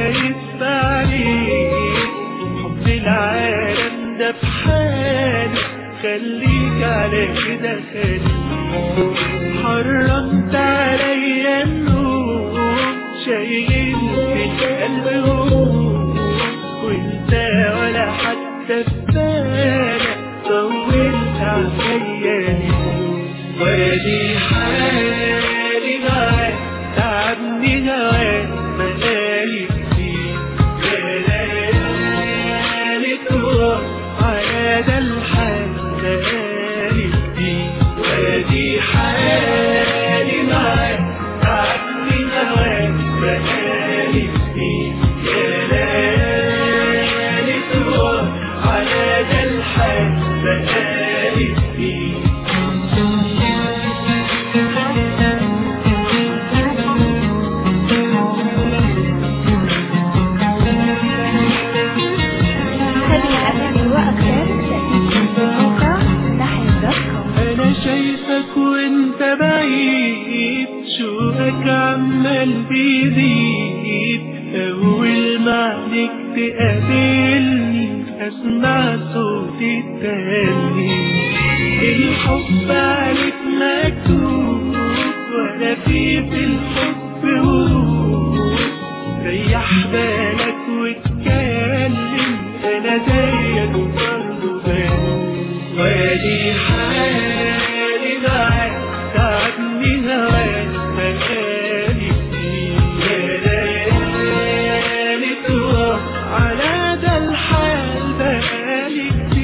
خايف عليك حب العالم ده في حاله خليك على كده خليك حرمت عليا النوم شايل في القلب هموم وانت ولا حتى في بالك طولت عليا اليوم وادي حالي معاك تعبني هواك مقالي كتير يا ليالي تروح على ده الحال مقالي كتير وادي حالي معاك تعبني هواك مقالي كتير يا ليالي تروح على ده الحال مقالي كتير هذه الأغاني وأكثر تأتيكم في موقع نحن دوت كوم انا شايفك وانت بعيد شوقك عمال بيزيد اول ما عليك تقابلني اسمع صوتي التاني الحب عليك مكتوب ولا في في الحب هروب ريح بالك واتكلم انا زيك برضه بالي وادي حالي معاك تعبني هواك مكاني كتير يا ليالي تروح على ده الحال بقالي كتير